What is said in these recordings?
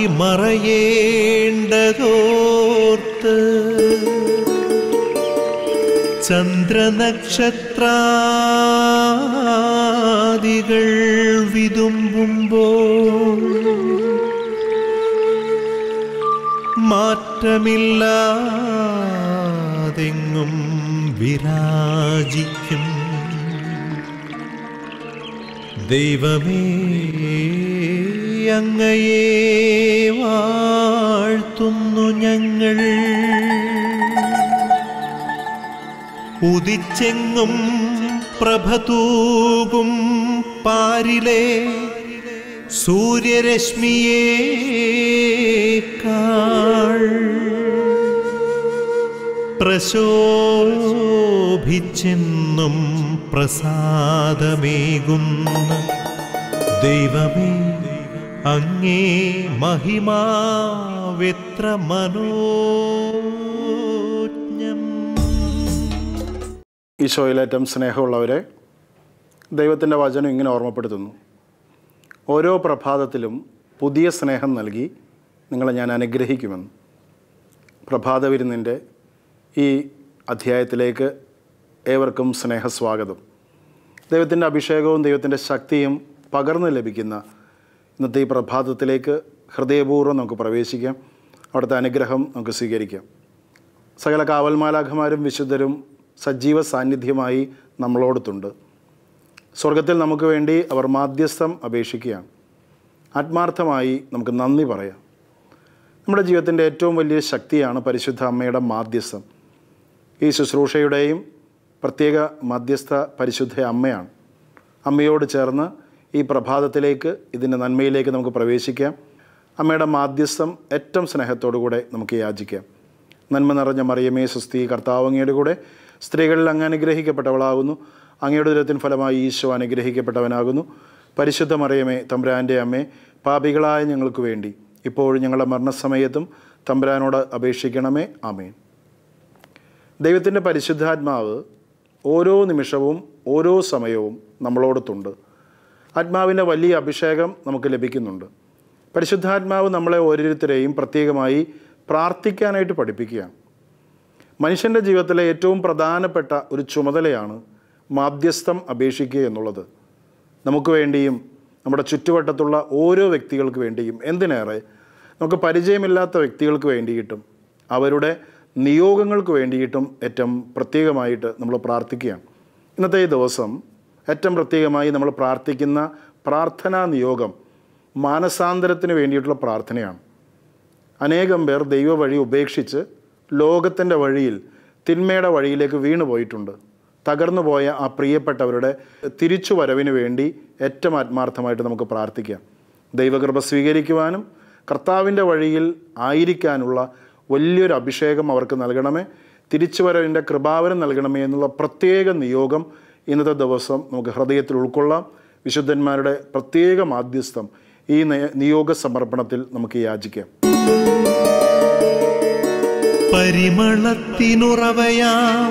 മറയേണ്ടതോർത്ത് ചന്ദ്രനക്ഷത്രാദികൾ വിതുമ്പുമ്പോൾ മാറ്റമില്ലാതെങ്ങും വിരാജിക്കും ദൈവമേ അങ്ങയെ വാഴ്ത്തുന്നു ഞങ്ങൾ ഉദിച്ചെങ്ങും പ്രഭതൂകും പാരിലെ സൂര്യരശ്മിയേക്കാൾ പ്രശോഭിച്ചെന്നും പ്രസാദമേകുന്ന ദൈവമേ അങ്ങേ മഹിമാവെത്ര മനോജ്ഞം ഈശോയിലേറ്റം സ്നേഹമുള്ളവരെ ദൈവത്തിൻ്റെ വചനം ഇങ്ങനെ ഓർമ്മപ്പെടുത്തുന്നു ഓരോ പ്രഭാതത്തിലും പുതിയ സ്നേഹം നൽകി നിങ്ങളെ ഞാൻ അനുഗ്രഹിക്കുമെന്ന് പ്രഭാത വിരുന്നിൻ്റെ ഈ അധ്യായത്തിലേക്ക് ഏവർക്കും സ്നേഹസ്വാഗതം ദൈവത്തിൻ്റെ അഭിഷേകവും ദൈവത്തിൻ്റെ ശക്തിയും പകർന്നു ലഭിക്കുന്ന ഇന്നത്തെ ഈ പ്രഭാതത്തിലേക്ക് ഹൃദയപൂർവ്വം നമുക്ക് പ്രവേശിക്കാം അവിടുത്തെ അനുഗ്രഹം നമുക്ക് സ്വീകരിക്കാം സകല കാവൽമാലാഖമാരും വിശുദ്ധരും സജീവ സാന്നിധ്യമായി നമ്മളോടത്തുണ്ട് സ്വർഗത്തിൽ നമുക്ക് വേണ്ടി അവർ മാധ്യസ്ഥം അപേക്ഷിക്കുകയാണ് ആത്മാർത്ഥമായി നമുക്ക് നന്ദി പറയാം നമ്മുടെ ജീവിതത്തിൻ്റെ ഏറ്റവും വലിയ ശക്തിയാണ് പരിശുദ്ധ അമ്മയുടെ മാധ്യസ്ഥം ഈ ശുശ്രൂഷയുടെയും പ്രത്യേക മധ്യസ്ഥ പരിശുദ്ധ അമ്മയാണ് അമ്മയോട് ചേർന്ന് ഈ പ്രഭാതത്തിലേക്ക് ഇതിൻ്റെ നന്മയിലേക്ക് നമുക്ക് പ്രവേശിക്കാം അമ്മയുടെ മാധ്യസ്ഥം ഏറ്റവും സ്നേഹത്തോടു കൂടെ നമുക്ക് യാചിക്കാം നന്മ നിറഞ്ഞ മറിയമേ സുസ്ഥി കർത്താവ് അങ്ങയുടെ കൂടെ സ്ത്രീകളിൽ അങ്ങ് അനുഗ്രഹിക്കപ്പെട്ടവളാകുന്നു അങ്ങയുടെ ദുരത്തിൻ ഫലമായി ഈശോ അനുഗ്രഹിക്കപ്പെട്ടവനാകുന്നു പരിശുദ്ധ മറിയമേ തമ്പുരാൻ്റെ അമ്മേ പാപികളായ ഞങ്ങൾക്ക് വേണ്ടി ഇപ്പോഴും ഞങ്ങളുടെ മരണസമയത്തും തമ്പുരാനോട് അപേക്ഷിക്കണമേ ആമേൻ ദൈവത്തിൻ്റെ പരിശുദ്ധാത്മാവ് ഓരോ നിമിഷവും ഓരോ സമയവും നമ്മളോടത്തുണ്ട് ആത്മാവിൻ്റെ വലിയ അഭിഷേകം നമുക്ക് ലഭിക്കുന്നുണ്ട് പരിശുദ്ധാത്മാവ് നമ്മളെ ഓരോരുത്തരെയും പ്രത്യേകമായി പ്രാർത്ഥിക്കാനായിട്ട് പഠിപ്പിക്കുകയാണ് മനുഷ്യൻ്റെ ജീവിതത്തിലെ ഏറ്റവും പ്രധാനപ്പെട്ട ഒരു ചുമതലയാണ് മാധ്യസ്ഥം അപേക്ഷിക്കുക എന്നുള്ളത് നമുക്ക് വേണ്ടിയും നമ്മുടെ ചുറ്റുവട്ടത്തുള്ള ഓരോ വ്യക്തികൾക്ക് വേണ്ടിയും എന്തിനേറെ നമുക്ക് പരിചയമില്ലാത്ത വ്യക്തികൾക്ക് വേണ്ടിയിട്ടും അവരുടെ നിയോഗങ്ങൾക്ക് വേണ്ടിയിട്ടും ഏറ്റവും പ്രത്യേകമായിട്ട് നമ്മൾ പ്രാർത്ഥിക്കുകയാണ് ഇന്നത്തെ ഈ ദിവസം ഏറ്റവും പ്രത്യേകമായി നമ്മൾ പ്രാർത്ഥിക്കുന്ന പ്രാർത്ഥനാ നിയോഗം മാനസാന്തരത്തിന് വേണ്ടിയിട്ടുള്ള പ്രാർത്ഥനയാണ് അനേകം പേർ ദൈവ വഴി ഉപേക്ഷിച്ച് ലോകത്തിൻ്റെ വഴിയിൽ തിന്മയുടെ വഴിയിലേക്ക് വീണു പോയിട്ടുണ്ട് തകർന്നു പോയ ആ പ്രിയപ്പെട്ടവരുടെ തിരിച്ചു വരവിന് വേണ്ടി ഏറ്റവും ആത്മാർത്ഥമായിട്ട് നമുക്ക് പ്രാർത്ഥിക്കാം ദൈവകൃപ സ്വീകരിക്കുവാനും കർത്താവിൻ്റെ വഴിയിൽ ആയിരിക്കാനുള്ള വലിയൊരു അഭിഷേകം അവർക്ക് നൽകണമേ തിരിച്ചുവരവിൻ്റെ കൃപാവരം നൽകണമേ എന്നുള്ള പ്രത്യേക നിയോഗം ഇന്നത്തെ ദിവസം നമുക്ക് ഹൃദയത്തിൽ ഉൾക്കൊള്ളാം വിശുദ്ധന്മാരുടെ പ്രത്യേക മാധ്യസ്ഥം ഈ നയ- നിയോഗ സമർപ്പണത്തിൽ നമുക്ക് യാചിക്കാം പരിമളത്തിനുറവയാം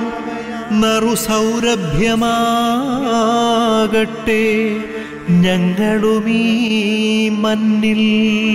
നറുസൗരഭ്യമാകട്ടെ ഞങ്ങളുമീ മണ്ണിൽ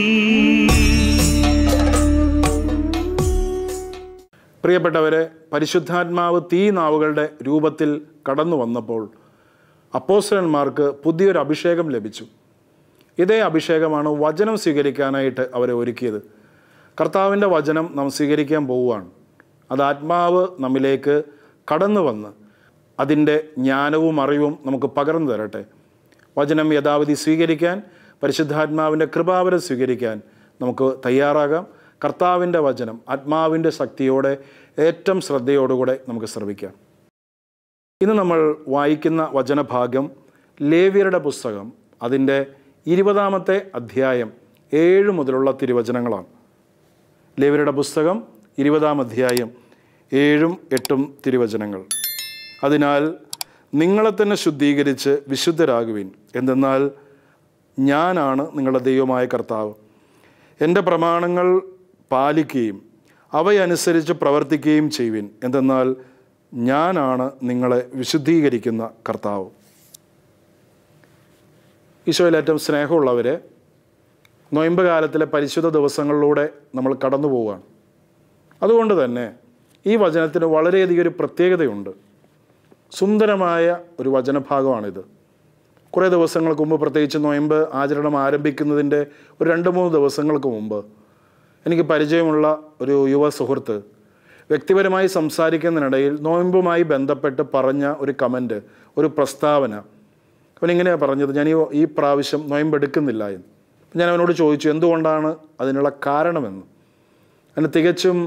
പ്രിയപ്പെട്ടവരെ പരിശുദ്ധാത്മാവ് തീ നാവുകളുടെ രൂപത്തിൽ കടന്നു വന്നപ്പോൾ അപ്പോസ്റ്റലന്മാർക്ക് പുതിയൊരു അഭിഷേകം ലഭിച്ചു ഇതേ അഭിഷേകമാണ് വചനം സ്വീകരിക്കാനായിട്ട് അവരെ ഒരുക്കിയത് കർത്താവിൻ്റെ വചനം നാം സ്വീകരിക്കാൻ പോവുകയാണ് അത് ആത്മാവ് നമ്മിലേക്ക് കടന്നു വന്ന് അതിൻ്റെ ജ്ഞാനവും അറിവും നമുക്ക് പകർന്നു തരട്ടെ വചനം യഥാവധി സ്വീകരിക്കാൻ പരിശുദ്ധാത്മാവിൻ്റെ കൃപാവരം സ്വീകരിക്കാൻ നമുക്ക് തയ്യാറാകാം കർത്താവിൻ്റെ വചനം ആത്മാവിൻ്റെ ശക്തിയോടെ ഏറ്റവും ശ്രദ്ധയോടുകൂടെ നമുക്ക് ശ്രവിക്കാം ഇന്ന് നമ്മൾ വായിക്കുന്ന വചനഭാഗം ലേവ്യരുടെ പുസ്തകം അതിൻ്റെ ഇരുപതാമത്തെ അധ്യായം ഏഴ് മുതലുള്ള തിരുവചനങ്ങളാണ് ലേവ്യരുടെ പുസ്തകം ഇരുപതാം അധ്യായം ഏഴും എട്ടും തിരുവചനങ്ങൾ അതിനാൽ നിങ്ങളെ തന്നെ ശുദ്ധീകരിച്ച് വിശുദ്ധരാകുവിൻ എന്തെന്നാൽ ഞാനാണ് നിങ്ങളുടെ ദൈവമായ കർത്താവ് എൻ്റെ പ്രമാണങ്ങൾ പാലിക്കുകയും അവയനുസരിച്ച് പ്രവർത്തിക്കുകയും ചെയ്യുവിൻ എന്തെന്നാൽ ഞാനാണ് നിങ്ങളെ വിശുദ്ധീകരിക്കുന്ന കർത്താവ് ഈശോയിൽ ഏറ്റവും സ്നേഹമുള്ളവരെ നൊയമ്പ് കാലത്തിലെ പരിശുദ്ധ ദിവസങ്ങളിലൂടെ നമ്മൾ കടന്നു പോവുകയാണ് അതുകൊണ്ട് തന്നെ ഈ വചനത്തിന് വളരെയധികം ഒരു പ്രത്യേകതയുണ്ട് സുന്ദരമായ ഒരു വചനഭാഗമാണിത് കുറേ ദിവസങ്ങൾക്ക് മുമ്പ് പ്രത്യേകിച്ച് നൊയമ്പ് ആചരണം ആരംഭിക്കുന്നതിൻ്റെ ഒരു രണ്ട് മൂന്ന് ദിവസങ്ങൾക്ക് മുമ്പ് എനിക്ക് പരിചയമുള്ള ഒരു യുവ സുഹൃത്ത് വ്യക്തിപരമായി സംസാരിക്കുന്നതിനിടയിൽ നോയമ്പുമായി ബന്ധപ്പെട്ട് പറഞ്ഞ ഒരു കമൻറ്റ് ഒരു പ്രസ്താവന അവനിങ്ങനെയാണ് പറഞ്ഞത് ഞാൻ ഈ ഈ പ്രാവശ്യം നോയമ്പെടുക്കുന്നില്ല എന്ന് അപ്പം ഞാൻ അവനോട് ചോദിച്ചു എന്തുകൊണ്ടാണ് അതിനുള്ള കാരണമെന്ന് അതിന് തികച്ചും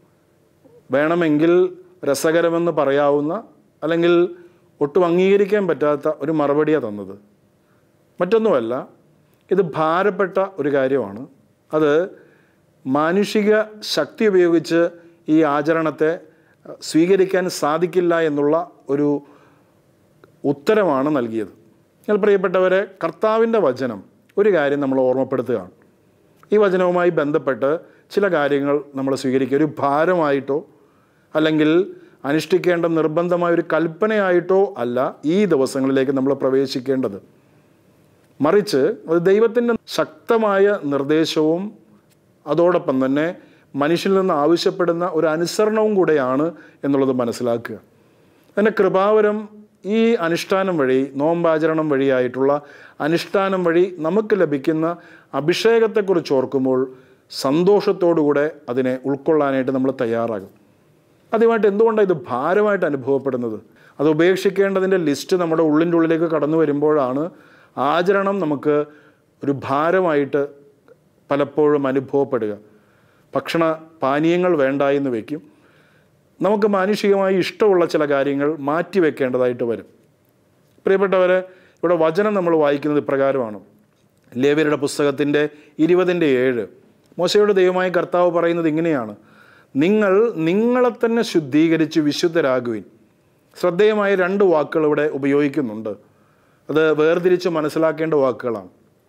വേണമെങ്കിൽ രസകരമെന്ന് പറയാവുന്ന അല്ലെങ്കിൽ ഒട്ടും അംഗീകരിക്കാൻ പറ്റാത്ത ഒരു മറുപടിയാണ് തന്നത് മറ്റൊന്നുമല്ല ഇത് ഭാരപ്പെട്ട ഒരു കാര്യമാണ് അത് മാനുഷിക ശക്തി ഉപയോഗിച്ച് ഈ ആചരണത്തെ അഹ്, സ്വീകരിക്കാൻ സാധിക്കില്ല എന്നുള്ള ഒരു ഉത്തരമാണ് നൽകിയത് എന്നാൽ പ്രിയപ്പെട്ടവരെ കർത്താവിൻ്റെ വചനം ഒരു കാര്യം നമ്മൾ ഓർമ്മപ്പെടുത്തുകയാണ് ഈ വചനവുമായി ബന്ധപ്പെട്ട് ചില കാര്യങ്ങൾ നമ്മൾ സ്വീകരിക്കുക ഒരു ഭാരമായിട്ടോ അല്ലെങ്കിൽ അനുഷ്ഠിക്കേണ്ട നിർബന്ധമായ ഒരു കൽപ്പനയായിട്ടോ അല്ല ഈ ദിവസങ്ങളിലേക്ക് നമ്മൾ പ്രവേശിക്കേണ്ടത് മറിച്ച് അത് ദൈവത്തിൻ്റെ ശക്തമായ നിർദ്ദേശവും അതോടൊപ്പം തന്നെ മനുഷ്യനിൽ നിന്ന് ആവശ്യപ്പെടുന്ന ഒരു അനുസരണവും കൂടെയാണ് എന്നുള്ളത് മനസ്സിലാക്കുക അതിൻ്റെ കൃപാവരം ഈ അനുഷ്ഠാനം വഴി നോമ്പാചരണം വഴിയായിട്ടുള്ള അനുഷ്ഠാനം വഴി നമുക്ക് ലഭിക്കുന്ന അഭിഷേകത്തെക്കുറിച്ച് ഓർക്കുമ്പോൾ സന്തോഷത്തോടുകൂടെ അതിനെ ഉൾക്കൊള്ളാനായിട്ട് നമ്മൾ തയ്യാറാകും ആദ്യമായിട്ട് എന്തുകൊണ്ടാണ് ഇത് ഭാരമായിട്ട് അനുഭവപ്പെടുന്നത് അത് ഉപേക്ഷിക്കേണ്ടതിൻ്റെ ലിസ്റ്റ് നമ്മുടെ ഉള്ളിൻ്റെ ഉള്ളിലേക്ക് കടന്നു വരുമ്പോഴാണ് ആചരണം നമുക്ക് ഒരു ഭാരമായിട്ട് പലപ്പോഴും അനുഭവപ്പെടുക ഭക്ഷണ പാനീയങ്ങൾ വേണ്ട എന്ന് വയ്ക്കും നമുക്ക് മാനുഷികമായി ഇഷ്ടമുള്ള ചില കാര്യങ്ങൾ മാറ്റിവെക്കേണ്ടതായിട്ട് വരും പ്രിയപ്പെട്ടവരെ ഇവിടെ വചനം നമ്മൾ വായിക്കുന്നത് ഇപ്രകാരമാണ് ലേവ്യരുടെ പുസ്തകത്തിൻ്റെ ഇരുപതിൻ്റെ ഏഴ് മോശയുടെ ദൈവമായ കർത്താവ് പറയുന്നത് ഇങ്ങനെയാണ് നിങ്ങൾ നിങ്ങളെ തന്നെ ശുദ്ധീകരിച്ച് വിശുദ്ധരാകുവിൻ ശ്രദ്ധേയമായ രണ്ട് വാക്കുകൾ ഇവിടെ ഉപയോഗിക്കുന്നുണ്ട് അത് വേർതിരിച്ച് മനസ്സിലാക്കേണ്ട വാക്കുകളാണ്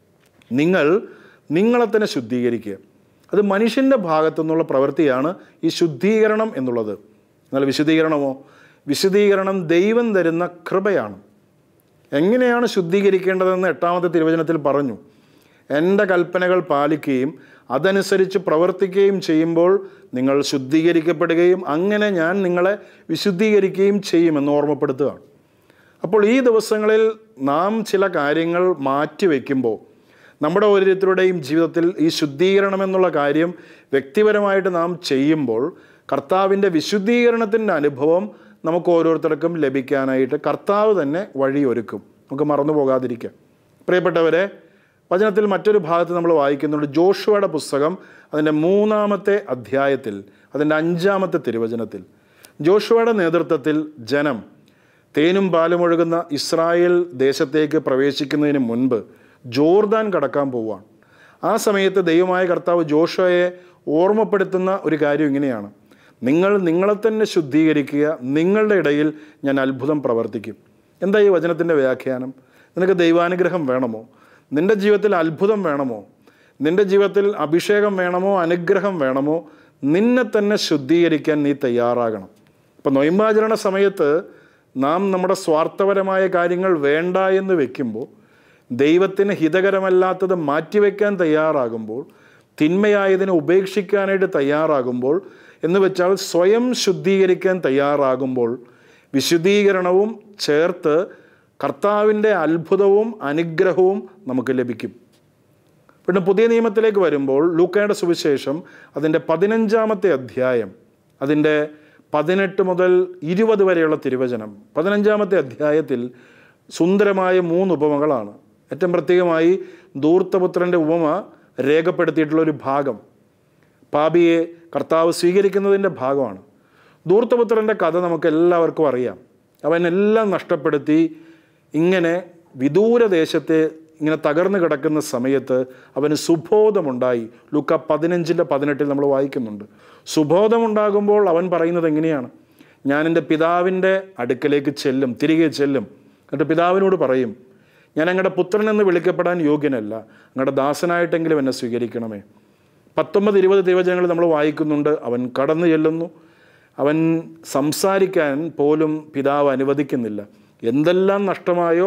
നിങ്ങൾ നിങ്ങളെ തന്നെ ശുദ്ധീകരിക്കുക അത് മനുഷ്യൻ്റെ ഭാഗത്തു നിന്നുള്ള പ്രവൃത്തിയാണ് ഈ ശുദ്ധീകരണം എന്നുള്ളത് എന്നാൽ വിശുദ്ധീകരണമോ വിശുദ്ധീകരണം ദൈവം തരുന്ന കൃപയാണ് എങ്ങനെയാണ് ശുദ്ധീകരിക്കേണ്ടതെന്ന് എട്ടാമത്തെ തിരുവചനത്തിൽ പറഞ്ഞു എൻ്റെ കൽപ്പനകൾ പാലിക്കുകയും അതനുസരിച്ച് പ്രവർത്തിക്കുകയും ചെയ്യുമ്പോൾ നിങ്ങൾ ശുദ്ധീകരിക്കപ്പെടുകയും അങ്ങനെ ഞാൻ നിങ്ങളെ വിശുദ്ധീകരിക്കുകയും ചെയ്യുമെന്ന് ഓർമ്മപ്പെടുത്തുകയാണ് അപ്പോൾ ഈ ദിവസങ്ങളിൽ നാം ചില കാര്യങ്ങൾ മാറ്റിവെക്കുമ്പോൾ നമ്മുടെ ഓരോരുത്തരുടെയും ജീവിതത്തിൽ ഈ ശുദ്ധീകരണം എന്നുള്ള കാര്യം വ്യക്തിപരമായിട്ട് നാം ചെയ്യുമ്പോൾ കർത്താവിൻ്റെ വിശുദ്ധീകരണത്തിൻ്റെ അനുഭവം നമുക്ക് ഓരോരുത്തർക്കും ലഭിക്കാനായിട്ട് കർത്താവ് തന്നെ വഴിയൊരുക്കും നമുക്ക് മറന്നു പോകാതിരിക്കാം പ്രിയപ്പെട്ടവരെ വചനത്തിൽ മറ്റൊരു ഭാഗത്ത് നമ്മൾ വായിക്കുന്നുണ്ട് ജോഷുവയുടെ പുസ്തകം അതിൻ്റെ മൂന്നാമത്തെ അധ്യായത്തിൽ അതിൻ്റെ അഞ്ചാമത്തെ തിരുവചനത്തിൽ ജോഷുവയുടെ നേതൃത്വത്തിൽ ജനം തേനും പാലും ഒഴുകുന്ന ഇസ്രായേൽ ദേശത്തേക്ക് പ്രവേശിക്കുന്നതിന് മുൻപ് ജോർദാൻ കടക്കാൻ പോവുകയാണ് ആ സമയത്ത് ദൈവമായ കർത്താവ് ജോഷയെ ഓർമ്മപ്പെടുത്തുന്ന ഒരു കാര്യം ഇങ്ങനെയാണ് നിങ്ങൾ നിങ്ങളെ തന്നെ ശുദ്ധീകരിക്കുക നിങ്ങളുടെ ഇടയിൽ ഞാൻ അത്ഭുതം പ്രവർത്തിക്കും എന്താ ഈ വചനത്തിൻ്റെ വ്യാഖ്യാനം നിനക്ക് ദൈവാനുഗ്രഹം വേണമോ നിൻ്റെ ജീവിതത്തിൽ അത്ഭുതം വേണമോ നിൻ്റെ ജീവിതത്തിൽ അഭിഷേകം വേണമോ അനുഗ്രഹം വേണമോ നിന്നെ തന്നെ ശുദ്ധീകരിക്കാൻ നീ തയ്യാറാകണം ഇപ്പം നൊയമ്പാചരണ സമയത്ത് നാം നമ്മുടെ സ്വാർത്ഥപരമായ കാര്യങ്ങൾ വേണ്ട എന്ന് വെക്കുമ്പോൾ ദൈവത്തിന് ഹിതകരമല്ലാത്തത് മാറ്റിവെക്കാൻ തയ്യാറാകുമ്പോൾ തിന്മയായതിനെ ഉപേക്ഷിക്കാനായിട്ട് തയ്യാറാകുമ്പോൾ എന്ന് വെച്ചാൽ സ്വയം ശുദ്ധീകരിക്കാൻ തയ്യാറാകുമ്പോൾ വിശുദ്ധീകരണവും ചേർത്ത് കർത്താവിൻ്റെ അത്ഭുതവും അനുഗ്രഹവും നമുക്ക് ലഭിക്കും പിന്നെ പുതിയ നിയമത്തിലേക്ക് വരുമ്പോൾ ലൂക്കയുടെ സുവിശേഷം അതിൻ്റെ പതിനഞ്ചാമത്തെ അധ്യായം അതിൻ്റെ പതിനെട്ട് മുതൽ ഇരുപത് വരെയുള്ള തിരുവചനം പതിനഞ്ചാമത്തെ അധ്യായത്തിൽ സുന്ദരമായ മൂന്ന് ഉപമകളാണ് ഏറ്റവും പ്രത്യേകമായി ധൂർത്തപുത്രൻ്റെ ഉപമ രേഖപ്പെടുത്തിയിട്ടുള്ള ഒരു ഭാഗം പാപിയെ കർത്താവ് സ്വീകരിക്കുന്നതിൻ്റെ ഭാഗമാണ് ധൂർത്തപുത്രൻ്റെ കഥ നമുക്ക് എല്ലാവർക്കും അറിയാം അവൻ എല്ലാം നഷ്ടപ്പെടുത്തി ഇങ്ങനെ വിദൂര ദേശത്തെ ഇങ്ങനെ തകർന്നു കിടക്കുന്ന സമയത്ത് അവന് സുബോധമുണ്ടായി ലുക്ക പതിനഞ്ചിൻ്റെ പതിനെട്ടിൽ നമ്മൾ വായിക്കുന്നുണ്ട് സുബോധമുണ്ടാകുമ്പോൾ അവൻ പറയുന്നത് എങ്ങനെയാണ് ഞാൻ എൻ്റെ പിതാവിൻ്റെ അടുക്കലേക്ക് ചെല്ലും തിരികെ ചെല്ലും എന്നിട്ട് പിതാവിനോട് പറയും ഞാൻ അങ്ങയുടെ പുത്രൻ എന്ന് വിളിക്കപ്പെടാൻ യോഗ്യനല്ല അങ്ങയുടെ ദാസനായിട്ടെങ്കിലും എന്നെ സ്വീകരിക്കണമേ പത്തൊമ്പത് ഇരുപത് തിരുവചനങ്ങൾ നമ്മൾ വായിക്കുന്നുണ്ട് അവൻ കടന്നു ചെല്ലുന്നു അവൻ സംസാരിക്കാൻ പോലും പിതാവ് അനുവദിക്കുന്നില്ല എന്തെല്ലാം നഷ്ടമായോ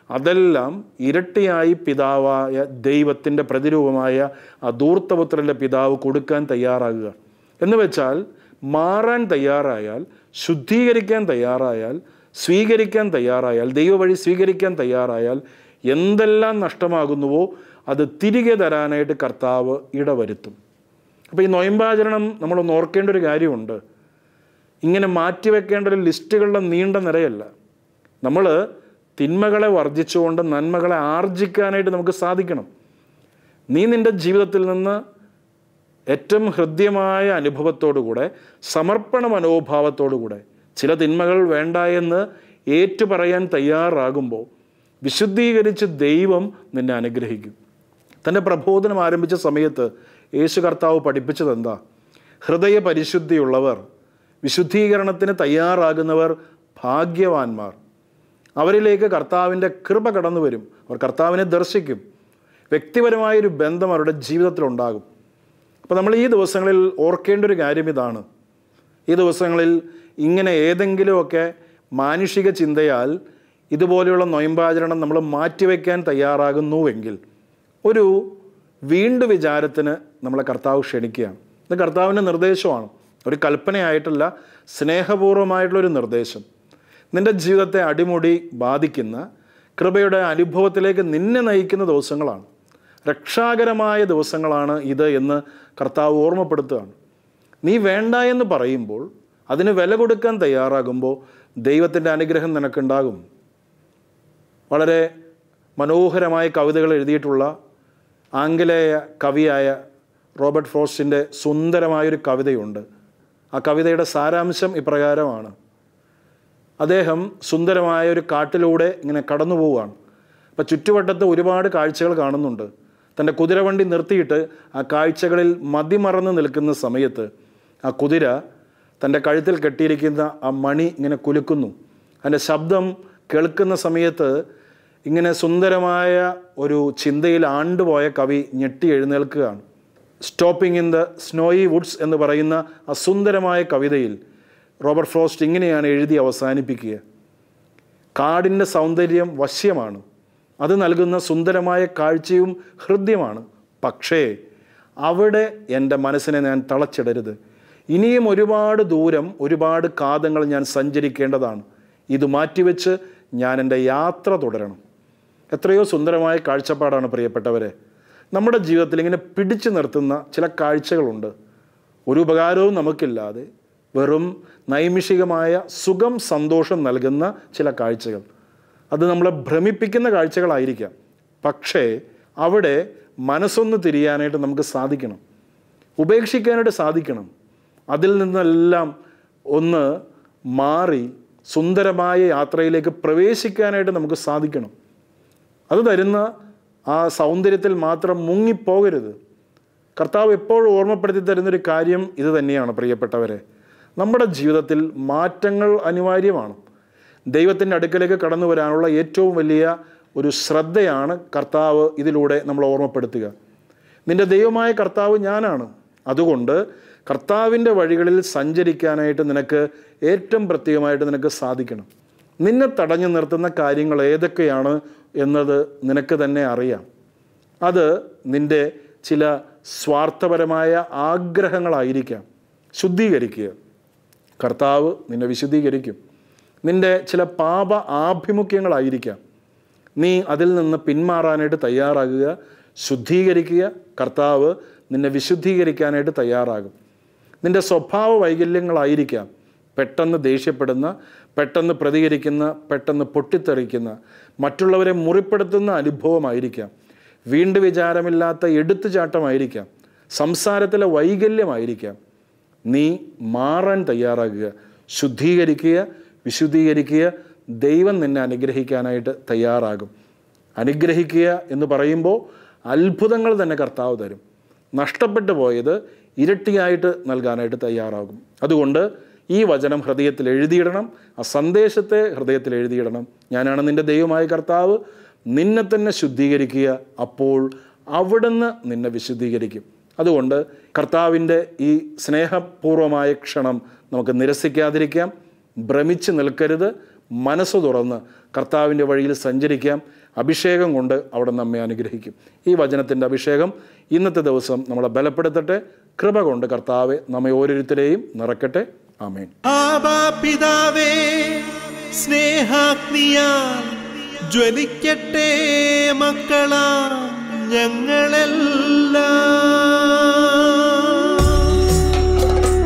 അതെല്ലാം ഇരട്ടിയായി പിതാവായ ദൈവത്തിൻ്റെ പ്രതിരൂപമായ ആ ധൂർത്തപുത്രൻ്റെ പിതാവ് കൊടുക്കാൻ തയ്യാറാകുക എന്ന് വെച്ചാൽ മാറാൻ തയ്യാറായാൽ ശുദ്ധീകരിക്കാൻ തയ്യാറായാൽ സ്വീകരിക്കാൻ തയ്യാറായാൽ ദൈവവഴി സ്വീകരിക്കാൻ തയ്യാറായാൽ എന്തെല്ലാം നഷ്ടമാകുന്നുവോ അത് തിരികെ തരാനായിട്ട് കർത്താവ് ഇടവരുത്തും അപ്പോൾ ഈ നൊയമ്പാചരണം നമ്മളൊന്ന് ഓർക്കേണ്ട ഒരു കാര്യമുണ്ട് ഇങ്ങനെ മാറ്റിവെക്കേണ്ട ഒരു ലിസ്റ്റുകളുടെ നീണ്ട നിരയല്ല നമ്മൾ തിന്മകളെ വർജിച്ചുകൊണ്ട് നന്മകളെ ആർജിക്കാനായിട്ട് നമുക്ക് സാധിക്കണം നീ നിൻ്റെ ജീവിതത്തിൽ നിന്ന് ഏറ്റവും ഹൃദ്യമായ അനുഭവത്തോടുകൂടെ സമർപ്പണ മനോഭാവത്തോടുകൂടെ ചില തിന്മകൾ വേണ്ട എന്ന് ഏറ്റുപറയാൻ തയ്യാറാകുമ്പോൾ വിശുദ്ധീകരിച്ച് ദൈവം നിന്നെ അനുഗ്രഹിക്കും തൻ്റെ പ്രബോധനം ആരംഭിച്ച സമയത്ത് യേശു കർത്താവ് പഠിപ്പിച്ചത് എന്താ ഹൃദയ പരിശുദ്ധിയുള്ളവർ വിശുദ്ധീകരണത്തിന് തയ്യാറാകുന്നവർ ഭാഗ്യവാന്മാർ അവരിലേക്ക് കർത്താവിൻ്റെ കൃപ കടന്നു വരും അവർ കർത്താവിനെ ദർശിക്കും വ്യക്തിപരമായൊരു ബന്ധം അവരുടെ ജീവിതത്തിലുണ്ടാകും അപ്പോൾ നമ്മൾ ഈ ദിവസങ്ങളിൽ ഓർക്കേണ്ട ഒരു കാര്യം ഇതാണ് ഈ ദിവസങ്ങളിൽ ഇങ്ങനെ ഏതെങ്കിലുമൊക്കെ മാനുഷിക ചിന്തയാൽ ഇതുപോലെയുള്ള നൊയമ്പാചരണം നമ്മൾ മാറ്റിവെക്കാൻ തയ്യാറാകുന്നുവെങ്കിൽ ഒരു വീണ്ടു വിചാരത്തിന് നമ്മളെ കർത്താവ് ക്ഷണിക്കുകയാണ് ഇത് കർത്താവിൻ്റെ നിർദ്ദേശമാണ് ഒരു കൽപ്പനയായിട്ടല്ല സ്നേഹപൂർവ്വമായിട്ടുള്ളൊരു നിർദ്ദേശം നിൻ്റെ ജീവിതത്തെ അടിമുടി ബാധിക്കുന്ന കൃപയുടെ അനുഭവത്തിലേക്ക് നിന്നെ നയിക്കുന്ന ദിവസങ്ങളാണ് രക്ഷാകരമായ ദിവസങ്ങളാണ് ഇത് എന്ന് കർത്താവ് ഓർമ്മപ്പെടുത്തുകയാണ് നീ വേണ്ട എന്ന് പറയുമ്പോൾ അതിന് വില കൊടുക്കാൻ തയ്യാറാകുമ്പോൾ ദൈവത്തിൻ്റെ അനുഗ്രഹം നിനക്കുണ്ടാകും വളരെ മനോഹരമായ കവിതകൾ എഴുതിയിട്ടുള്ള ആംഗലേയ കവിയായ റോബർട്ട് ഫ്രോസ്റ്റിൻ്റെ സുന്ദരമായൊരു കവിതയുണ്ട് ആ കവിതയുടെ സാരാംശം ഇപ്രകാരമാണ് അദ്ദേഹം സുന്ദരമായ ഒരു കാട്ടിലൂടെ ഇങ്ങനെ കടന്നു പോവുകയാണ് അപ്പോൾ ചുറ്റുവട്ടത്ത് ഒരുപാട് കാഴ്ചകൾ കാണുന്നുണ്ട് തൻ്റെ കുതിരവണ്ടി നിർത്തിയിട്ട് ആ കാഴ്ചകളിൽ മതിമറന്ന് നിൽക്കുന്ന സമയത്ത് ആ കുതിര തൻ്റെ കഴുത്തിൽ കെട്ടിയിരിക്കുന്ന ആ മണി ഇങ്ങനെ കുലുക്കുന്നു അതിൻ്റെ ശബ്ദം കേൾക്കുന്ന സമയത്ത് ഇങ്ങനെ സുന്ദരമായ ഒരു ചിന്തയിൽ ആണ്ടുപോയ കവി ഞെട്ടി എഴുന്നേൽക്കുകയാണ് stopping in the snowy woods എന്ന് പറയുന്ന അസുന്ദരമായ കവിതയിൽ റോബർട്ട് ഫ്രോസ്റ്റ് ഇങ്ങനെയാണ് എഴുതി അവസാനിപ്പിക്കുക കാടിൻ്റെ സൗന്ദര്യം വശ്യമാണ് അത് നൽകുന്ന സുന്ദരമായ കാഴ്ചയും ഹൃദ്യമാണ് പക്ഷേ അവിടെ എൻ്റെ മനസ്സിനെ ഞാൻ തളച്ചിടരുത് ഇനിയും ഒരുപാട് ദൂരം ഒരുപാട് കാതങ്ങൾ ഞാൻ സഞ്ചരിക്കേണ്ടതാണ് ഇത് മാറ്റിവെച്ച് ഞാൻ എൻ്റെ യാത്ര തുടരണം എത്രയോ സുന്ദരമായ കാഴ്ചപ്പാടാണ് പ്രിയപ്പെട്ടവരെ നമ്മുടെ ജീവിതത്തിൽ ഇങ്ങനെ പിടിച്ചു നിർത്തുന്ന ചില കാഴ്ചകളുണ്ട് ഒരു ഉപകാരവും നമുക്കില്ലാതെ വെറും നൈമിഷികമായ സുഖം സന്തോഷം നൽകുന്ന ചില കാഴ്ചകൾ അത് നമ്മളെ ഭ്രമിപ്പിക്കുന്ന കാഴ്ചകളായിരിക്കാം പക്ഷേ അവിടെ മനസ്സൊന്ന് തിരിയാനായിട്ട് നമുക്ക് സാധിക്കണം ഉപേക്ഷിക്കാനായിട്ട് സാധിക്കണം അതിൽ നിന്നെല്ലാം ഒന്ന് മാറി സുന്ദരമായ യാത്രയിലേക്ക് പ്രവേശിക്കാനായിട്ട് നമുക്ക് സാധിക്കണം അത് തരുന്ന ആ സൗന്ദര്യത്തിൽ മാത്രം മുങ്ങിപ്പോകരുത് കർത്താവ് എപ്പോഴും ഓർമ്മപ്പെടുത്തി തരുന്നൊരു കാര്യം ഇത് തന്നെയാണ് പ്രിയപ്പെട്ടവരെ നമ്മുടെ ജീവിതത്തിൽ മാറ്റങ്ങൾ അനിവാര്യമാണ് ദൈവത്തിൻ്റെ അടുക്കലേക്ക് കടന്നു വരാനുള്ള ഏറ്റവും വലിയ ഒരു ശ്രദ്ധയാണ് കർത്താവ് ഇതിലൂടെ നമ്മൾ ഓർമ്മപ്പെടുത്തുക നിന്റെ ദൈവമായ കർത്താവ് ഞാനാണ് അതുകൊണ്ട് കർത്താവിൻ്റെ വഴികളിൽ സഞ്ചരിക്കാനായിട്ട് നിനക്ക് ഏറ്റവും പ്രത്യേകമായിട്ട് നിനക്ക് സാധിക്കണം നിന്നെ തടഞ്ഞു നിർത്തുന്ന കാര്യങ്ങൾ ഏതൊക്കെയാണ് എന്നത് നിനക്ക് തന്നെ അറിയാം അത് നിൻ്റെ ചില സ്വാർത്ഥപരമായ ആഗ്രഹങ്ങളായിരിക്കാം ശുദ്ധീകരിക്കുക കർത്താവ് നിന്നെ വിശുദ്ധീകരിക്കും നിൻ്റെ ചില പാപ ആഭിമുഖ്യങ്ങളായിരിക്കാം നീ അതിൽ നിന്ന് പിന്മാറാനായിട്ട് തയ്യാറാകുക ശുദ്ധീകരിക്കുക കർത്താവ് നിന്നെ വിശുദ്ധീകരിക്കാനായിട്ട് തയ്യാറാകും നിൻ്റെ സ്വഭാവ വൈകല്യങ്ങളായിരിക്കാം പെട്ടെന്ന് ദേഷ്യപ്പെടുന്ന പെട്ടെന്ന് പ്രതികരിക്കുന്ന പെട്ടെന്ന് പൊട്ടിത്തെറിക്കുന്ന മറ്റുള്ളവരെ മുറിപ്പെടുത്തുന്ന അനുഭവമായിരിക്കാം വീണ്ടും വിചാരമില്ലാത്ത എടുത്തുചാട്ടമായിരിക്കാം സംസാരത്തിലെ വൈകല്യമായിരിക്കാം നീ മാറാൻ തയ്യാറാകുക ശുദ്ധീകരിക്കുക വിശുദ്ധീകരിക്കുക ദൈവം നിന്നെ അനുഗ്രഹിക്കാനായിട്ട് തയ്യാറാകും അനുഗ്രഹിക്കുക എന്ന് പറയുമ്പോൾ അത്ഭുതങ്ങൾ തന്നെ കർത്താവ് തരും നഷ്ടപ്പെട്ടു പോയത് ഇരട്ടിയായിട്ട് നൽകാനായിട്ട് തയ്യാറാകും അതുകൊണ്ട് ഈ വചനം ഹൃദയത്തിൽ എഴുതിയിടണം ആ സന്ദേശത്തെ ഹൃദയത്തിൽ എഴുതിയിടണം ഞാനാണ് നിൻ്റെ ദൈവമായ കർത്താവ് നിന്നെ തന്നെ ശുദ്ധീകരിക്കുക അപ്പോൾ അവിടുന്ന് നിന്നെ വിശുദ്ധീകരിക്കും അതുകൊണ്ട് കർത്താവിൻ്റെ ഈ സ്നേഹപൂർവമായ ക്ഷണം നമുക്ക് നിരസിക്കാതിരിക്കാം ഭ്രമിച്ച് നിൽക്കരുത് മനസ്സ് തുറന്ന് കർത്താവിൻ്റെ വഴിയിൽ സഞ്ചരിക്കാം അഭിഷേകം കൊണ്ട് അവിടെ നമ്മെ അനുഗ്രഹിക്കും ഈ വചനത്തിൻ്റെ അഭിഷേകം ഇന്നത്തെ ദിവസം നമ്മളെ ബലപ്പെടുത്തട്ടെ കൃപ കൊണ്ട് കർത്താവെ നമ്മെ ഓരോരുത്തരെയും നിറക്കട്ടെ ആമേൻ ആബാ പിതാവേ സ്നേഹാഗ്നിയാൽ ജ്വലിക്കട്ടെ മക്കളാ ഞങ്ങളെല്ലാം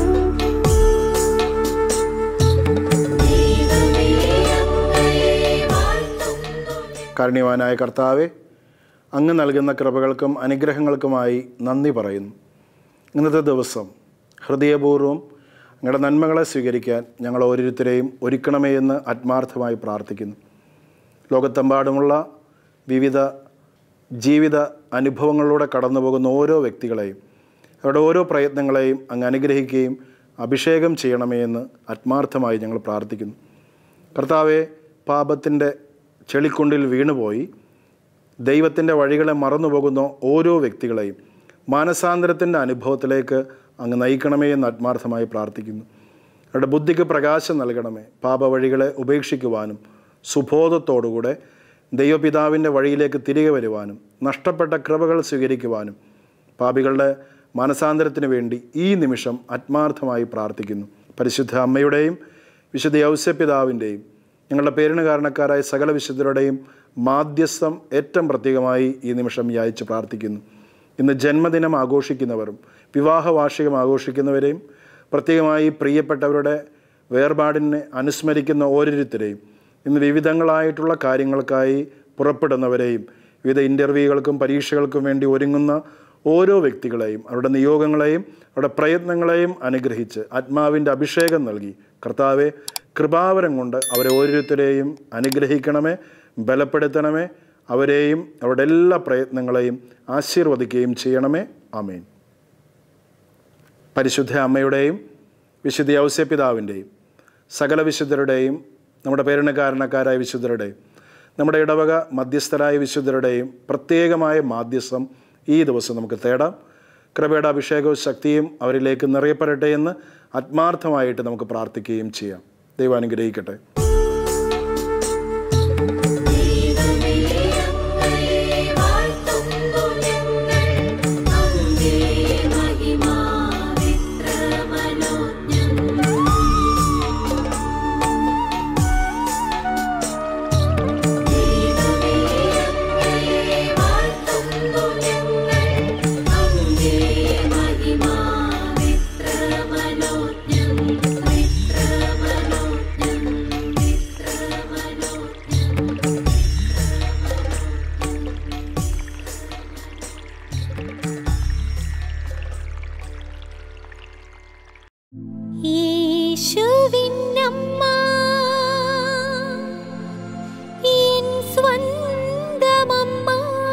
കാരുണ്യവാനായ കർത്താവെ അങ്ങ് നൽകുന്ന കൃപകൾക്കും അനുഗ്രഹങ്ങൾക്കുമായി നന്ദി പറയുന്നു ഇന്നത്തെ ദിവസം ഹൃദയപൂർവ്വം അങ്ങയുടെ നന്മകളെ സ്വീകരിക്കാൻ ഞങ്ങൾ ഓരോരുത്തരെയും ഒരുക്കണമേ എന്ന് ആത്മാർത്ഥമായി പ്രാർത്ഥിക്കുന്നു ലോകത്തെമ്പാടുമുള്ള വിവിധ ജീവിത അനുഭവങ്ങളിലൂടെ കടന്നു പോകുന്ന ഓരോ വ്യക്തികളെയും അവരുടെ ഓരോ പ്രയത്നങ്ങളെയും അങ്ങ് അനുഗ്രഹിക്കുകയും അഭിഷേകം ചെയ്യണമേ എന്ന് ആത്മാർത്ഥമായി ഞങ്ങൾ പ്രാർത്ഥിക്കുന്നു കർത്താവെ പാപത്തിൻ്റെ ചെളിക്കുണ്ടിൽ വീണുപോയി ദൈവത്തിൻ്റെ വഴികളെ മറന്നുപോകുന്ന ഓരോ വ്യക്തികളെയും മാനസാന്തരത്തിൻ്റെ അനുഭവത്തിലേക്ക് അങ്ങ് നയിക്കണമേ എന്ന് ആത്മാർത്ഥമായി പ്രാർത്ഥിക്കുന്നു അവരുടെ ബുദ്ധിക്ക് പ്രകാശം നൽകണമേ പാപവഴികളെ ഉപേക്ഷിക്കുവാനും സുബോധത്തോടുകൂടെ ദൈവപിതാവിൻ്റെ വഴിയിലേക്ക് തിരികെ വരുവാനും നഷ്ടപ്പെട്ട കൃപകൾ സ്വീകരിക്കുവാനും പാപികളുടെ മാനസാന്തരത്തിന് വേണ്ടി ഈ നിമിഷം ആത്മാർത്ഥമായി പ്രാർത്ഥിക്കുന്നു പരിശുദ്ധ അമ്മയുടെയും വിശുദ്ധ ഔസ്യപിതാവിൻ്റെയും ഞങ്ങളുടെ പേരിന് കാരണക്കാരായ സകല വിശുദ്ധരുടെയും മാധ്യസ്ഥം ഏറ്റവും പ്രത്യേകമായി ഈ നിമിഷം യാചിച്ച് പ്രാർത്ഥിക്കുന്നു ഇന്ന് ജന്മദിനം ആഘോഷിക്കുന്നവരും വിവാഹ വാർഷികം ആഘോഷിക്കുന്നവരെയും പ്രത്യേകമായി പ്രിയപ്പെട്ടവരുടെ വേർപാടിനെ അനുസ്മരിക്കുന്ന ഓരോരുത്തരെയും ഇന്ന് വിവിധങ്ങളായിട്ടുള്ള കാര്യങ്ങൾക്കായി പുറപ്പെടുന്നവരെയും വിവിധ ഇൻ്റർവ്യൂകൾക്കും പരീക്ഷകൾക്കും വേണ്ടി ഒരുങ്ങുന്ന ഓരോ വ്യക്തികളെയും അവരുടെ നിയോഗങ്ങളെയും അവരുടെ പ്രയത്നങ്ങളെയും അനുഗ്രഹിച്ച് ആത്മാവിൻ്റെ അഭിഷേകം നൽകി കർത്താവെ കൃപാവരം കൊണ്ട് അവരെ ഓരോരുത്തരെയും അനുഗ്രഹിക്കണമേ ബലപ്പെടുത്തണമേ അവരെയും അവരുടെ എല്ലാ പ്രയത്നങ്ങളെയും ആശീർവദിക്കുകയും ചെയ്യണമേ ആമേൻ പരിശുദ്ധ അമ്മയുടെയും വിശുദ്ധ ഔസ്യപിതാവിൻ്റെയും സകല വിശുദ്ധരുടെയും നമ്മുടെ പേരിന് കാരണക്കാരായ വിശുദ്ധരുടെയും നമ്മുടെ ഇടവക മധ്യസ്ഥരായ വിശുദ്ധരുടെയും പ്രത്യേകമായ മാധ്യസ്ഥം ഈ ദിവസം നമുക്ക് തേടാം കൃപയുടെ അഭിഷേകവും ശക്തിയും അവരിലേക്ക് നിറയപ്പെടട്ടെ എന്ന് ആത്മാർത്ഥമായിട്ട് നമുക്ക് പ്രാർത്ഥിക്കുകയും ചെയ്യാം ദൈവം അനുഗ്രഹിക്കട്ടെ യേശുവിനമ്മ എൻ സ്വന്തമമ്മ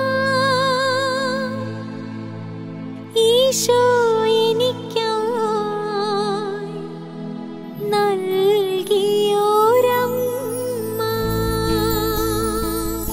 ഈശോ എനിക്കായി നൽകിയോരമ്മ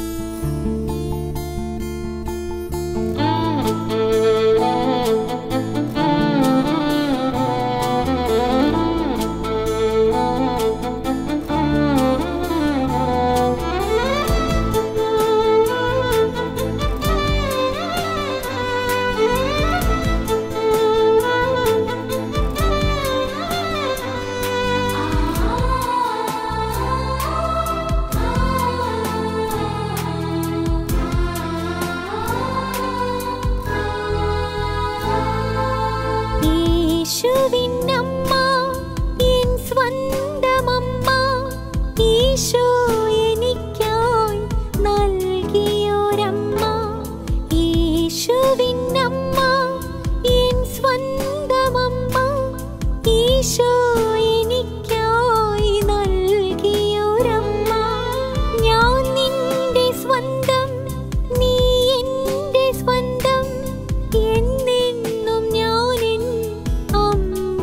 യേശുവിനമ്മ എൻ സ്വന്തമമ്മ ഈശോ എനിക്കായി നൽകിയോരമ്മ യേശുവിനമ്മ എൻ സ്വന്തമമ്മ ഈശോ എനിക്കായി നൽകിയോരമ്മ ഞാൻ നിന്റെ സ്വന്തം നീ എന്റെ സ്വന്തം എന്നെന്നും ഞാനെൻ അമ്മ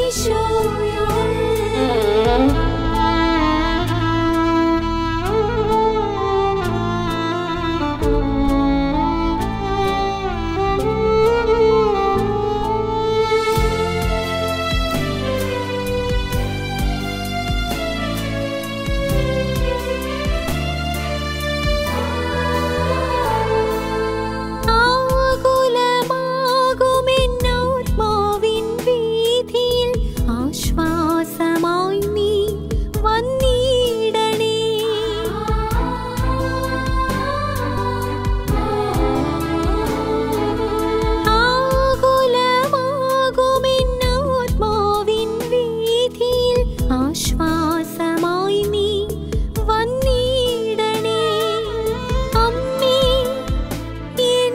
ആകുലമാകുമെന്നോത്മാവിൻ വീഥിയിൽ ആശ്വാസമായി നീ വന്നിടണേ ആകുലമാകുമെന്നോത്മാവിൻ വീഥിയിൽ ആശ്വാസമായി നീ വന്നിടണേ അമ്മേ എൻ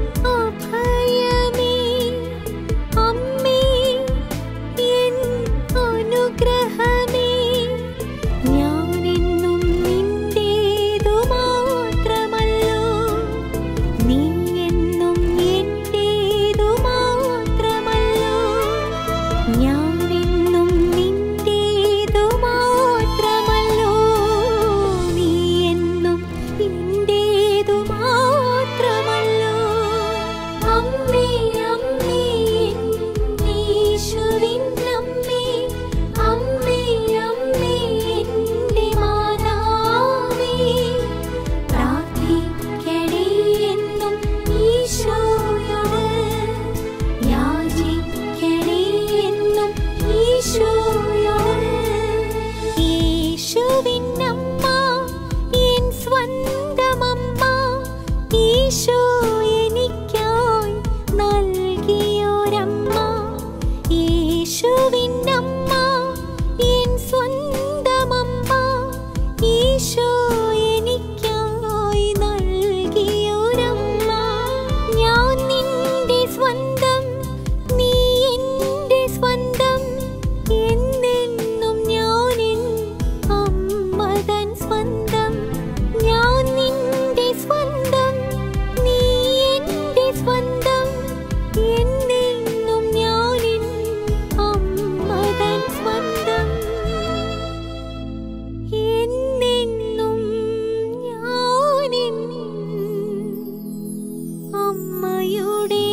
അഭയമേ അമ്മേ എൻ അനുഗ്രഹമേ ഞാനെന്നും നിന്റേതു മാത്രമല്ലോ നീ എന്നും എന്റേതു മാത്രമല്ലോ ഞാനെന്നും നിന്റേതു മാത്രമല്ലോ നീ എന്നും എന്റേതു മാത്രമല്ലോ അമ്മേ അമ്മേ യേശുവിൻ അമ്മേ അമ്മേ അമ്മേ എന്റെ മാതാവേ പ്രാർത്ഥിക്കണേ എന്നും ഈശോയോട് യാചിക്കണേ എന്നും ഈശോയോട് യേശുവിൻ അമ്മ എൻ സ്വന്തമമ്മ ഈശോ എനിക്കായി നൽകിയൊരമ്മ യേശുവിൻ അമ്മ എൻ സ്വന്തമമ്മ ഈശോ എനിക്കായി നൽകിയൊരമ്മ ഞാൻ നിന്റെ സ്വന്തം നീ എന്റെ സ്വന്തം എന്നെന്നും ഞാനെൻ അമ്മതൻ സ്വന്തം ഞാൻ നിന്റെ സ്വന്തം നീ എന്റെ സ്വന്തം എന്നെന്നും ഞാനെൻ അമ്മതൻ സ്വന്തം എന്നെന്നും ഞാനെൻ അമ്മയുടെ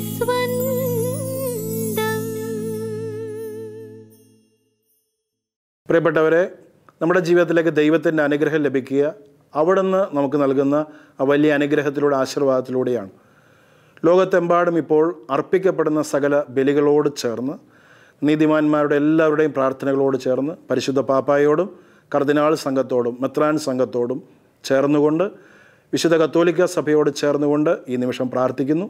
സ്വന്തം പ്രിയപ്പെട്ടവരെ നമ്മുടെ ജീവിതത്തിലേക്ക് ദൈവത്തിൻ്റെ അനുഗ്രഹം ലഭിക്കുക അവിടുന്ന് നമുക്ക് നൽകുന്ന ആ വലിയ അനുഗ്രഹത്തിലൂടെ ആശീർവാദത്തിലൂടെയാണ് ലോകത്തെമ്പാടും ഇപ്പോൾ അർപ്പിക്കപ്പെടുന്ന സകല ബലികളോട് ചേർന്ന് നീതിമാന്മാരുടെ എല്ലാവരുടെയും പ്രാർത്ഥനകളോട് ചേർന്ന് പരിശുദ്ധ പാപ്പായോടും കർദിനാൾ സംഘത്തോടും മെത്രാൻ സംഘത്തോടും ചേർന്നുകൊണ്ട് വിശുദ്ധ കത്തോലിക്ക സഭയോട് ചേർന്നുകൊണ്ട് ഈ നിമിഷം പ്രാർത്ഥിക്കുന്നു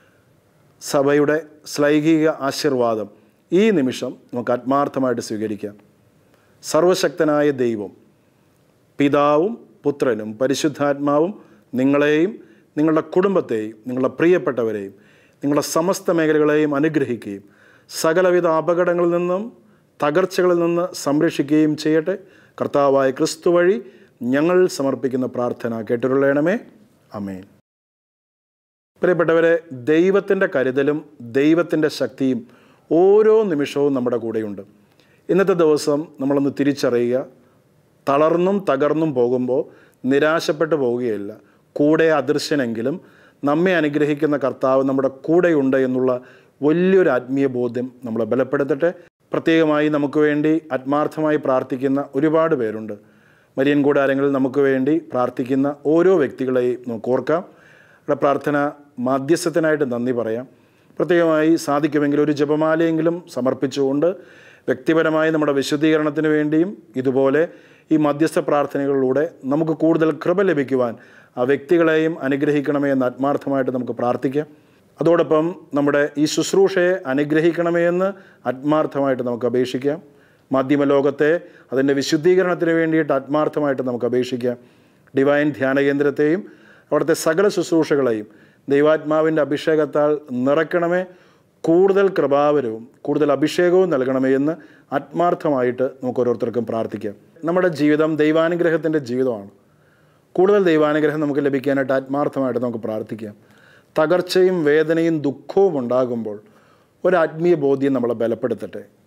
സഭയുടെ ശ്ലൈഹിക ആശീർവാദം ഈ നിമിഷം നമുക്ക് ആത്മാർത്ഥമായിട്ട് സ്വീകരിക്കാം സർവശക്തനായ ദൈവം പിതാവും പുത്രനും പരിശുദ്ധാത്മാവും നിങ്ങളെയും നിങ്ങളുടെ കുടുംബത്തെയും നിങ്ങളുടെ പ്രിയപ്പെട്ടവരെയും നിങ്ങളുടെ സമസ്ത മേഖലകളെയും അനുഗ്രഹിക്കുകയും സകലവിധ അപകടങ്ങളിൽ നിന്നും തകർച്ചകളിൽ നിന്ന് സംരക്ഷിക്കുകയും ചെയ്യട്ടെ കർത്താവായ ക്രിസ്തു വഴി ഞങ്ങൾ സമർപ്പിക്കുന്ന പ്രാർത്ഥന കേട്ടുകൊള്ളണമേ അമേൻ പ്രിയപ്പെട്ടവരെ ദൈവത്തിൻ്റെ കരുതലും ദൈവത്തിൻ്റെ ശക്തിയും ഓരോ നിമിഷവും നമ്മുടെ കൂടെയുണ്ട് ഇന്നത്തെ ദിവസം നമ്മളൊന്ന് തിരിച്ചറിയുക തളർന്നും തകർന്നും പോകുമ്പോൾ നിരാശപ്പെട്ടു പോവുകയില്ല കൂടെ അദൃശ്യനെങ്കിലും നമ്മെ അനുഗ്രഹിക്കുന്ന കർത്താവ് നമ്മുടെ കൂടെയുണ്ട് എന്നുള്ള വലിയൊരു ആത്മീയ ബോധ്യം നമ്മളെ ബലപ്പെടുത്തട്ടെ പ്രത്യേകമായി നമുക്ക് വേണ്ടി ആത്മാർത്ഥമായി പ്രാർത്ഥിക്കുന്ന ഒരുപാട് പേരുണ്ട് മരിയൻ കൂടാരങ്ങളിൽ നമുക്ക് വേണ്ടി പ്രാർത്ഥിക്കുന്ന ഓരോ വ്യക്തികളെയും നമുക്ക് ഓർക്കാം ഇവിടെ പ്രാർത്ഥന മാധ്യസ്ഥത്തിനായിട്ട് നന്ദി പറയാം പ്രത്യേകമായി സാധിക്കുമെങ്കിൽ ഒരു ജപമാലയെങ്കിലും സമർപ്പിച്ചുകൊണ്ട് വ്യക്തിപരമായി നമ്മുടെ വിശുദ്ധീകരണത്തിന് വേണ്ടിയും ഇതുപോലെ ഈ മധ്യസ്ഥ പ്രാർത്ഥനകളിലൂടെ നമുക്ക് കൂടുതൽ കൃപ ലഭിക്കുവാൻ ആ വ്യക്തികളെയും അനുഗ്രഹിക്കണമേ എന്ന് ആത്മാർത്ഥമായിട്ട് നമുക്ക് പ്രാർത്ഥിക്കാം അതോടൊപ്പം നമ്മുടെ ഈ ശുശ്രൂഷയെ അനുഗ്രഹിക്കണമേ എന്ന് ആത്മാർത്ഥമായിട്ട് നമുക്ക് അപേക്ഷിക്കാം മാധ്യമലോകത്തെ അതിൻ്റെ വിശുദ്ധീകരണത്തിന് വേണ്ടിയിട്ട് ആത്മാർത്ഥമായിട്ട് നമുക്ക് അപേക്ഷിക്കാം ഡിവൈൻ ധ്യാന കേന്ദ്രത്തെയും അവിടുത്തെ സകല ശുശ്രൂഷകളെയും ദൈവാത്മാവിൻ്റെ അഭിഷേകത്താൽ നിറയ്ക്കണമേ കൂടുതൽ കൃപാവരവും കൂടുതൽ അഭിഷേകവും നൽകണമേ എന്ന് ആത്മാർത്ഥമായിട്ട് നമുക്ക് ഓരോരുത്തർക്കും പ്രാർത്ഥിക്കാം നമ്മുടെ ജീവിതം ദൈവാനുഗ്രഹത്തിൻ്റെ ജീവിതമാണ് കൂടുതൽ ദൈവാനുഗ്രഹം നമുക്ക് ലഭിക്കാനായിട്ട് ആത്മാർത്ഥമായിട്ട് നമുക്ക് പ്രാർത്ഥിക്കാം തകർച്ചയും വേദനയും ദുഃഖവും ഉണ്ടാകുമ്പോൾ ഒരു ആത്മീയ ബോധ്യം നമ്മളെ ബലപ്പെടുത്തട്ടെ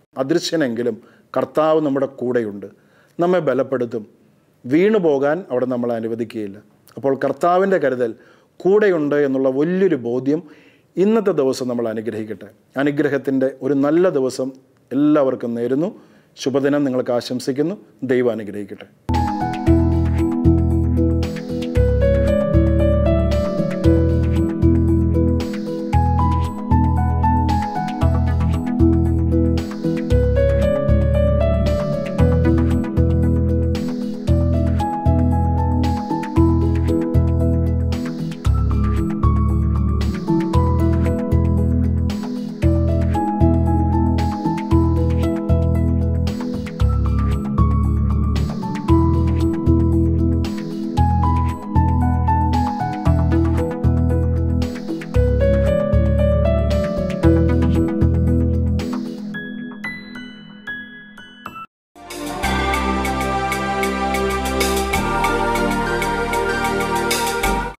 അദൃശ്യനെങ്കിലും കർത്താവ് നമ്മുടെ കൂടെയുണ്ട് നമ്മെ ബലപ്പെടുത്തും വീണു പോകാൻ അവിടെ നമ്മളെ അനുവദിക്കുകയില്ല അപ്പോൾ കർത്താവിൻ്റെ കരുതൽ കൂടെയുണ്ട് എന്നുള്ള വലിയൊരു ബോധ്യം ഇന്നത്തെ ദിവസം നമ്മൾ അനുഗ്രഹിക്കട്ടെ അനുഗ്രഹത്തിൻ്റെ ഒരു നല്ല ദിവസം എല്ലാവർക്കും നേരുന്നു ശുഭദിനം നിങ്ങൾക്ക് ആശംസിക്കുന്നു ദൈവം അനുഗ്രഹിക്കട്ടെ